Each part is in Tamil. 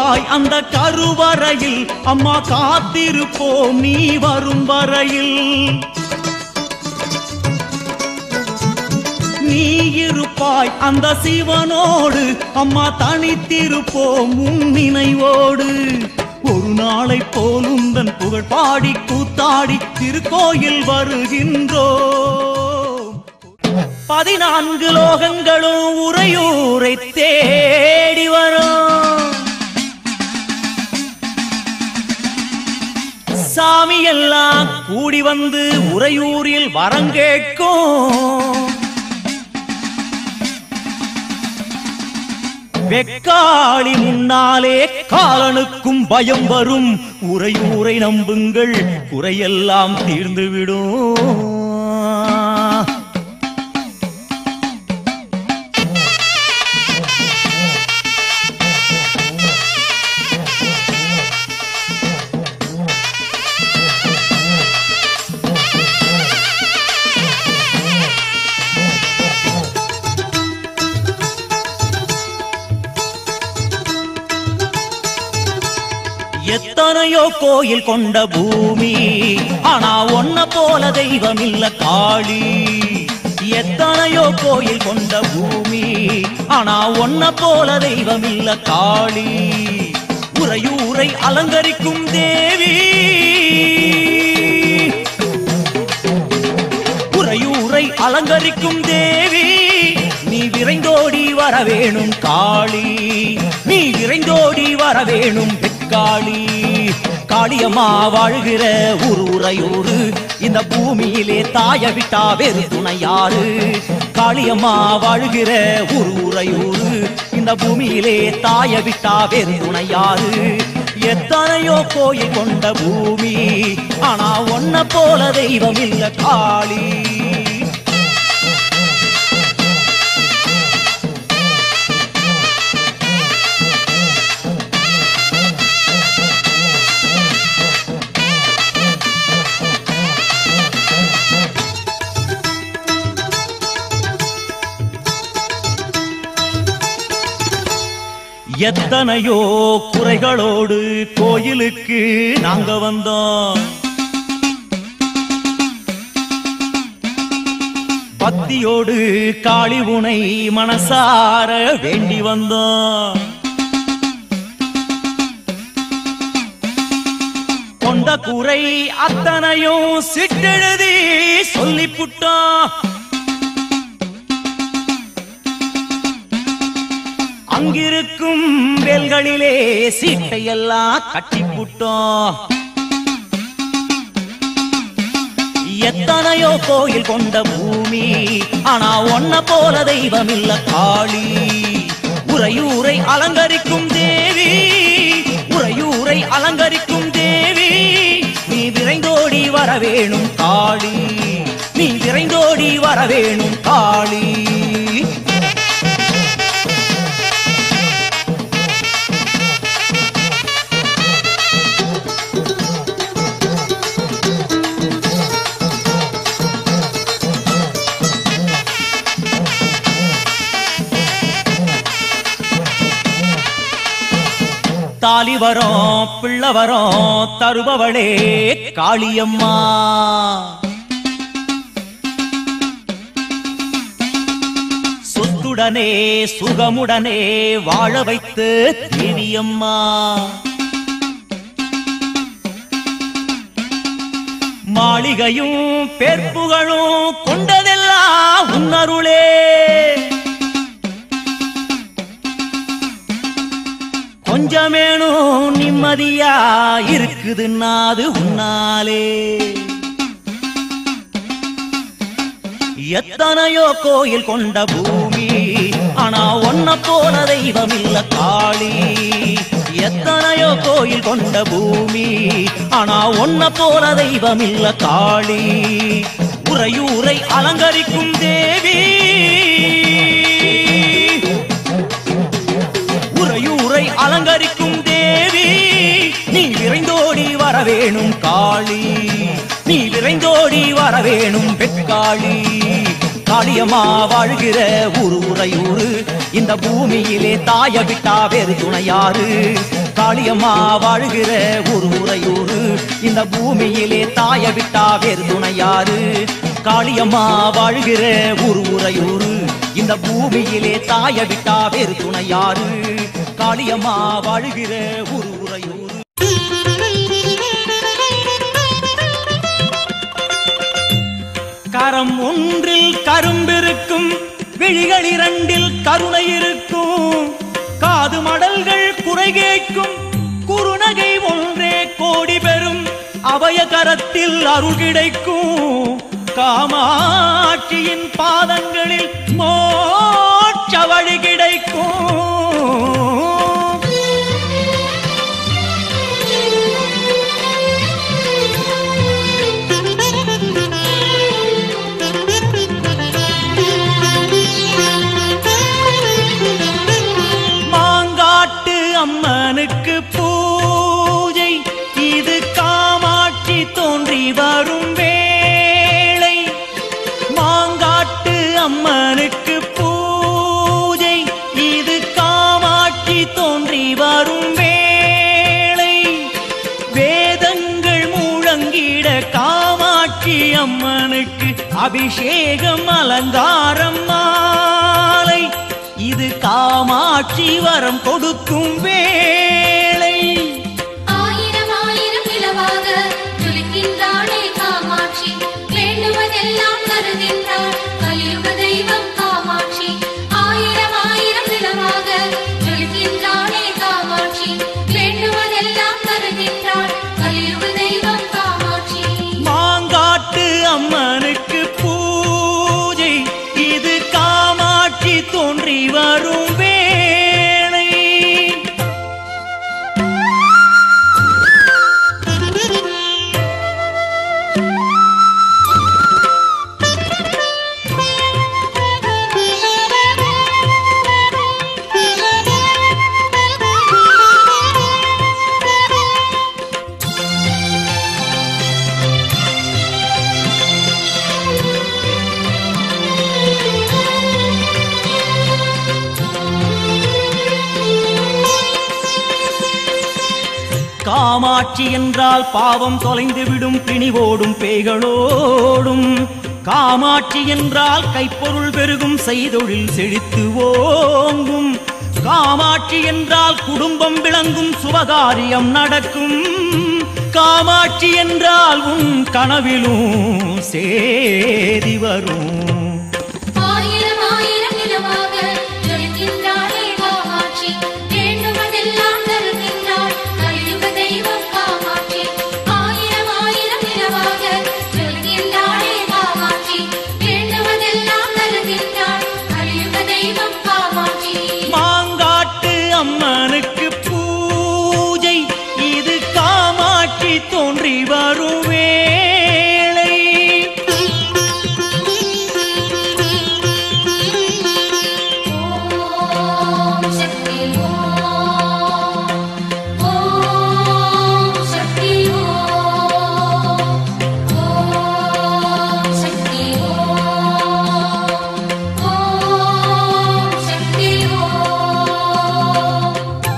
இருப்பாய் அந்த கருவறையில் அம்மா காத்திருப்போம் நீ வரும் வரையில் நீ இருப்பாய் அந்த சிவனோடு அம்மா தனித்திருப்போம் உன் நினைவோடு ஒரு நாளை போலும் தன் புகழ் பாடி கூத்தாடி திருக்கோயில் வருகின்றோம் பதினான்கு லோகங்களும் உறையூரை தேடி வரும் சாமி எல்லாம் கூடி வந்து உறையூரில் வரங்கேட்கும் வெக்காளி முன்னாலே காலனுக்கும் பயம் வரும் உறையூரை நம்புங்கள் குறையெல்லாம் தீர்ந்துவிடும் எத்தனையோ கோயில் கொண்ட பூமி ஆனா ஒன்ன போல தெய்வம் இல்ல காளி எத்தனையோ கோயில் கொண்ட பூமி ஆனா ஒன்ன போல தெய்வம் இல்ல காளி உறையூரை அலங்கரிக்கும் தேவி உறையூரை அலங்கரிக்கும் தேவி நீ விரைந்தோடி வர வேணும் காளி நீ விரைந்தோடி வர வேணும் வெக்காளி காளியம்மா வாழ்கிற ஒரு உறையூரு இந்த பூமியிலே தாய விட்டா வேறு துணையாரு காளியம்மா வாழ்கிற ஒரு உறையூரு இந்த பூமியிலே தாய விட்டா வேறு துணையாரு எத்தனையோ கோயில் கொண்ட பூமி ஆனா ஒன்ன போல தெய்வம் இல்ல காளி எத்தனையோ குறைகளோடு கோயிலுக்கு நாங்க வந்தோம் பக்தியோடு காளி உனை மனசார வேண்டி வந்தோம் கொண்ட குறை அத்தனையும் சிட்டெழுதி சொல்லிப்புட்டோம் அங்கிருக்கும் வேல்களிலே சீட்டையெல்லாம் கட்டிப்புட்டோம் எத்தனையோ கோயில் கொண்ட பூமி ஆனா ஒன்ன போல தெய்வம் இல்ல காளி உறையூரை அலங்கரிக்கும் தேவி உறையூரை அலங்கரிக்கும் தேவி நீ விரைந்தோடி வர வேணும் காளி நீ விரைந்தோடி வர வேணும் காளி தாலி வரோம் பிள்ளை வரோம் தருபவளே காளியம்மா சொத்துடனே சுகமுடனே வாழ வைத்து தேவியம்மா மாளிகையும் பேர்ப்புகளும் கொண்டதெல்லாம் உன்னருளே கொஞ்சமேனும் நிம்மதியா இருக்குதுன்னா அது உன்னாலே எத்தனையோ கோயில் கொண்ட பூமி ஆனா ஒன்ன போல தெய்வம் இல்ல காளி எத்தனையோ கோயில் கொண்ட பூமி ஆனா ஒன்ன போல தெய்வம் இல்ல காளி உறையூரை அலங்கரிக்கும் தேவி உறையூரை அலங்கரிக்கும் தேவி நீ விரைந்தோடி வர வேணும் காளி நீ விரைந்தோடி வர வேணும் பெக்காளி காளியம்மா வாழ்கிற ஊரு உறையூரு இந்த பூமியிலே தாய விட்டா வேறு துணையாரு காளியம்மா வாழ்கிற ஊரு உறையூரு இந்த பூமியிலே தாய விட்டா வேறு துணையாரு காளியம்மா வாழ்கிற ஊரு உறையூரு இந்த பூமியிலே தாய விட்டா வேறு துணையாரு காளியம்மா வாழ்கிற ஊரு உறையூரு கரம் ஒன்றில் கரும்பிருக்கும் விழிகள் இரண்டில் கருணை இருக்கும் காது மடல்கள் குறை கேட்கும் குறுநகை ஒன்றே கோடி பெறும் அபய கரத்தில் அருள் கிடைக்கும் காமாட்சியின் பாதங்களில் மோட்ச வழி கிடைக்கும் மாங்காட்டு அம்மனுக்கு பூஜை இது காமாட்சி தோன்றி வரும் வேளை மாங்காட்டு அம்மனுக்கு பூஜை இது காமாட்சி தோன்றி வரும் வேளை வேதங்கள் முழங்கிட காமாட்சி அம்மனுக்கு அபிஷேகம் அலங்காரம் மாலை இது காமாட்சி வரம் கொடுக்கும் வேளை ஆயிரம் ஆயிரம் நிலவாக ஜொலிக்கின்றாளே காமாட்சி வேண்டுவதெல்லாம் தருகின்றாள் கலியுக தெய்வம் காமாட்சி ஆயிரம் ஆயிரம் நிலவாக ஜொலிக்கின்றாளே காமாட்சி வேண்டுவதெல்லாம் தருகின்றாள் கலியுக தெய்வம் காமாட்சி மாங்காட்டு அம்மனுக்கு பூஜை இது காமாட்சி தோன்றி வரும் வேளை காமாட்சி என்றால் பாவம் தொலைந்துவிடும் பிணிவோடும் பேய்களோடும் காமாட்சி என்றால் கைப்பொருள் பெருகும் செய்தொழில் செழித்து ஓங்கும் காமாட்சி என்றால் குடும்பம் விளங்கும் சுபகாரியம் நடக்கும் காமாட்சி என்றால் உன் கனவிலும் சேதி வரும் ஆயிரம் ஆயிரம் நிலவாக ஜொலிக்கின்றாளே காமாட்சி வேண்டுவதெல்லாம் தருகின்றாள் கலியுக தெய்வம் காமாட்சி ஆயிரம் ஆயிரம் நிலவாக ஜொலிக்கின்றாளே காமாட்சி வேண்டுவதெல்லாம் தருகின்றாள் கலியுக தெய்வம் காமாட்சி மாங்காட்டு அம்மனுக்கு பூஜை இது காமாட்சி தோன்றி வரும் வேளை ஓம் சக்தி ஓம் ஓம் சக்தி ஓம் ஓம் சக்தி ஓம் ஓம் சக்தி ஓம்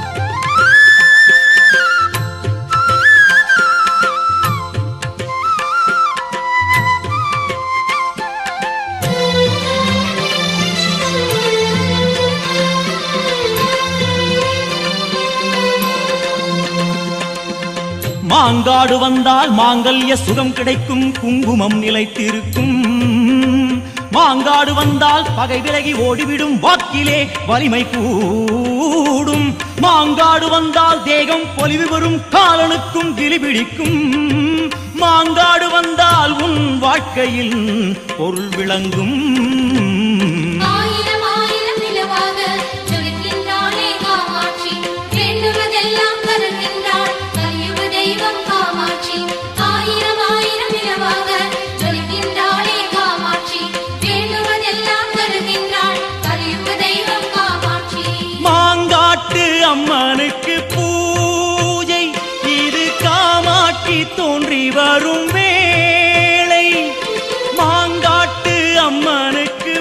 மாங்காடு வந்தால் மாங்கல்ய சுகம் கிடைக்கும் குங்குமம் நிலைத்திருக்கும் மாங்காடு வந்தால் பகை விலகி ஓடிவிடும் வாக்கிலே வலிமை கூடும் மாங்காடு வந்தால் தேகம் பொலிவு வரும் காலனுக்கும் கிளிபிடிக்கும் மாங்காடு வந்தால் உன் வாழ்க்கையில் பொருள் விளங்கும் ஆயிரம் ஆயிரம் நிலவாக ஜொலிக்கின்றாளே காமாட்சி வேண்டுவதெல்லாம் தருகின்றாள் கலியுக தெய்வம் காமாட்சி ஆயிரம் ஆயிரம் நிலவாக ஜொலிக்கின்றாளே காமாட்சி வேண்டுவதெல்லாம் தருகின்றாள் கலியுக தெய்வம் காமாட்சி மாங்காட்டு அம்மனுக்கு பூஜை இது காமாட்சி தோன்றி வரும் வேளை மாங்காட்டு அம்மனுக்கு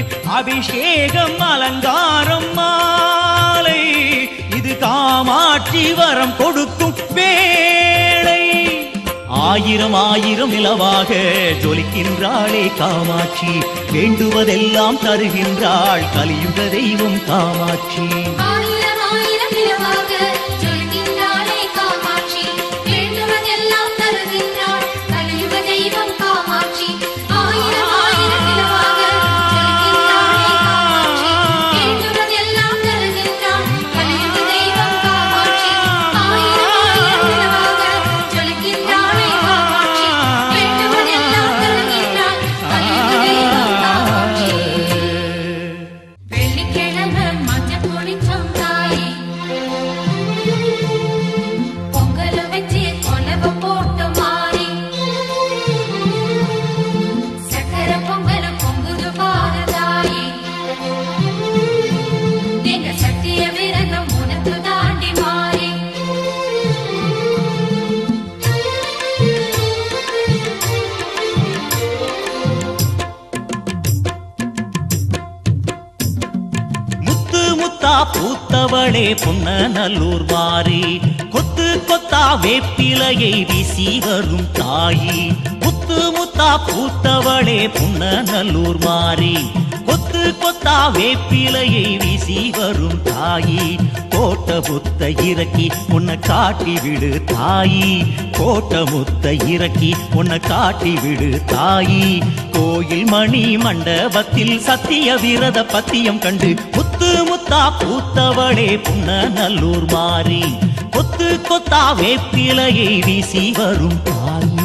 அபிஷேகம் அலங்காரம் மாலை இது காமாட்சி வரம் கொடுக்கும் வேளை ஆயிரம் ஆயிரம் நிலவாக ஜொலிக்கின்றாளே காமாட்சி வேண்டுவதெல்லாம் தருகின்றாள் கலியுக தெய்வம் காமாட்சி ஆயிரம் ஆயிரம் நிலவாக ஜொலிக்கின்றாளே காமாட்சி வேண்டுவதெல்லாம் தருகின்றாள் கலியுக தெய்வம் காமாட்சி ஆயிரம் ஆயிரம் நிலவாக ஜொலிக்கின்றாளே காமாட்சி வேண்டுவதெல்லாம் தருகின்றாள் கலியுக தெய்வம் காமாட்சி ஆயிரம் ஆயிரம் நிலவாக ஜொலிக்கின்றாளே காமாட்சி வேண்டுவதெல்லாம் தருகின்றாள் கலியுக தெய்வம் காமாட்சி வெள்ளிக்கிழமை மஞ்சள் குளிச்சோம் தாயே பொங்கல் வச்சு கொலவ போட்டு மாறி சக்கர பொங்கல் பொங்குது பாரு தாயே எங்க சட்டிய விரதம் உனக்கு தாண்டி மாறி முத்து முத்தா பூத்தவளே பொன்ன நல்லூர் மாறி கொத்து கொத்தா வேப்பிலையை வீசி வரும் தாயி முத்து முத்தா பூத்தவளே பொன்ன நல்லூர் மாறி கொத்து கொத்தா வேப்பிலையை வீசி வரும் தாயி கோட்ட முத்த இறக்கி உன்னை காட்டி விடு தாயி கோட்ட முத்த இறக்கி உன்னை காட்டி விடு தாயி கோயில் மணி மண்டபத்தில் சத்திய விரத பத்தியம் கண்டு முத்து முத்தா பூத்தவளே புன்ன நல்லூர் மாறி கொத்து கொத்தா வேப்பிலையை வீசி வரும் தாயி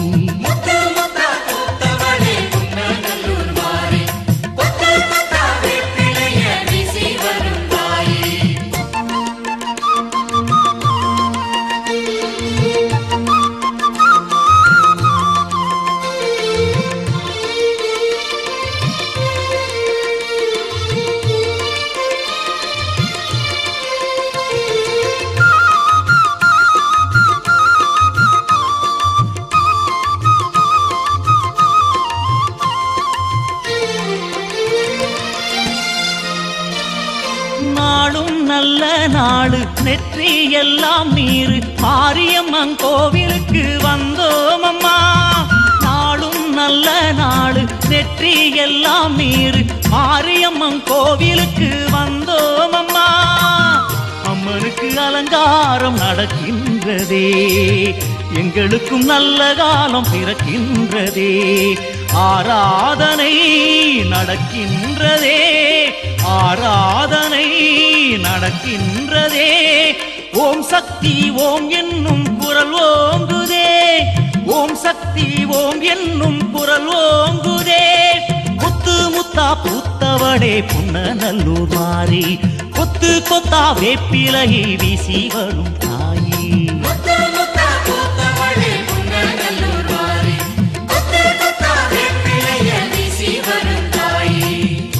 வீசி வரும் தாயே நாளும் நல்ல நாடு நெற்றி எல்லாம் நீரு மாரியம்மன் கோவிலுக்கு வந்தோம் அம்மா நாளும் நல்ல நாடு நெற்றி எல்லாம் நீரு மாரியம்மன் கோவிலுக்கு வந்தோம் அம்மா அம்மனுக்கு அலங்காரம் நடக்கின்றதே எங்களுக்கும் நல்ல காலம் பிறக்கின்றதே ஆராதனை நடக்கின்றதே ஆராதனை நடக்கின்றதே ஓம் சக்தி ஓம் என்னும் குரல் ஓங்குதே ஓம் சக்தி ஓம் என்னும் குரல் ஓங்குதே முத்து முத்தா பூத்தவளே புன்ன நல்லூர் மாறி கொத்து கொத்தா வேப்பிலையை வீசி வரும் தாயி வீசி வரும் தாயே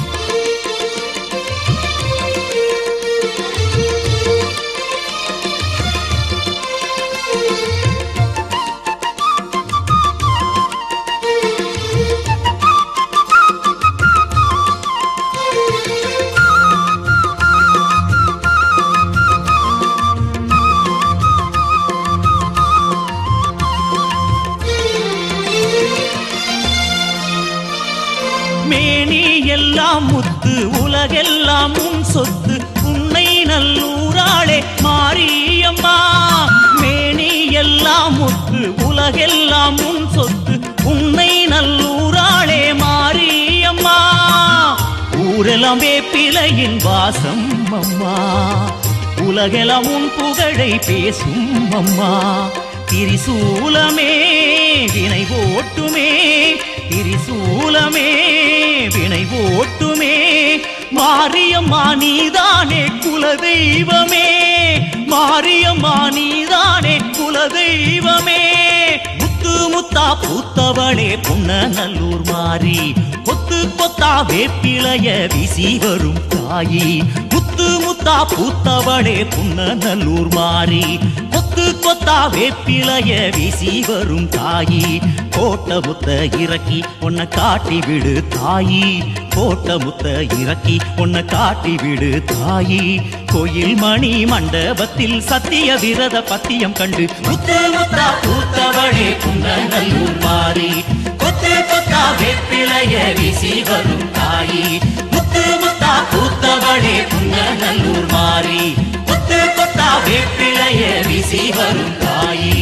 மேனி எல்லாம் முத்து உலகெல்லாம் உன் சொத்து உன்னை நல்லூராளே மாரியம்மா மேனி எல்லாம் முத்து உலகெல்லாம் உன் சொத்து உன்னை நல்லூராளே மாரியம்மா ஊரெல்லாம் வேப்பிலையின் வாசம் அம்மா உலகெல்லாம் உன் புகழை பேசும் அம்மா திரிசூலமே வினை ஓட்டுமே திரிசூலமே வினை ஓட்டுமே மாரியம்மா நீதானே குலதெய்வமே மாரியம்மா நீதானே குலதெய்வமே முத்து முத்தா பூத்தவளே புன்ன நல்லூர் மாறி கொத்து கொத்தா வேப்பிலைய வீசி வரும் தாயி முத்து முத்து முத்தா பூத்தவளே புன்னநல்லூர் மாறி கொத்து கொத்தா வேப்பிலைய வீசி வரும் தாயி கோட்ட முத்த இறக்கி உன்னை காட்டி விடு தாயி கோட்ட முத்த இறக்கி உன்னை காட்டி விடு தாயி கோயில் மணி மண்டபத்தில் சத்திய விரத பத்தியம் கண்டு முத்து முத்தா பூத்தவளே புன்னநல்லூர் மாறி கொத்து கொத்தா வேப்பிலைய வீசி வரும் தாயி முத்து முத்தா பூத்தவளே புன்னநல்லூர் மாறி கொத்து கொத்தா வேப்பிலைய வீசி வரும் தாயி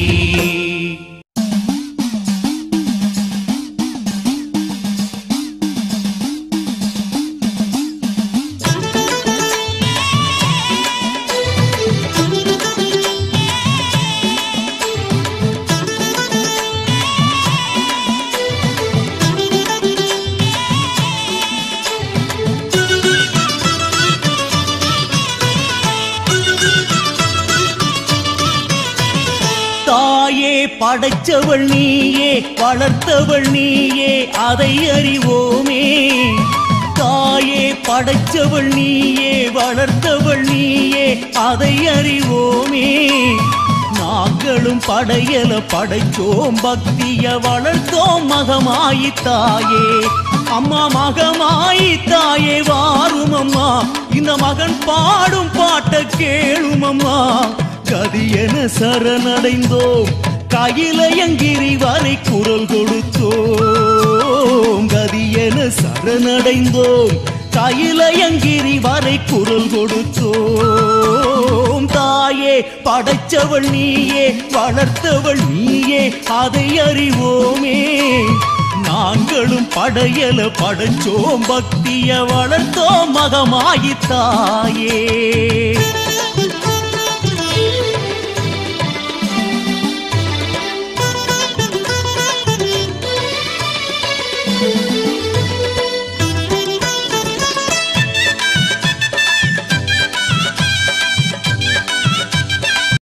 தாயே படைச்சவள் நீயே வளர்த்தவள் நீயே அதை அறிவோமே தாயே படைச்சவள் நீயே வளர்த்தவள் நீயே அதை அறிவோமே நாங்களும் படையல படைச்சோம் பக்திய வளர்த்தோம் மகமாயி தாயே அம்மா மகமாயி தாயே வாரும் அம்மா இந்த மகன் பாடும் பாட்ட கேளும் அம்மா கதியென சரணடைந்தோம் கையிலயங்கிரி வரை குரல் கொடுத்தோம் கதியென சரணடைந்தோம் கையிலயங்கிரி வரை குரல் கொடுத்தோம் தாயே படைச்சவள் நீயே வளர்த்தவள் நீயே அதை அறிவோமே நாங்களும் படையல படைச்சோம் பக்திய வளர்த்தோம் மகமாயி தாயே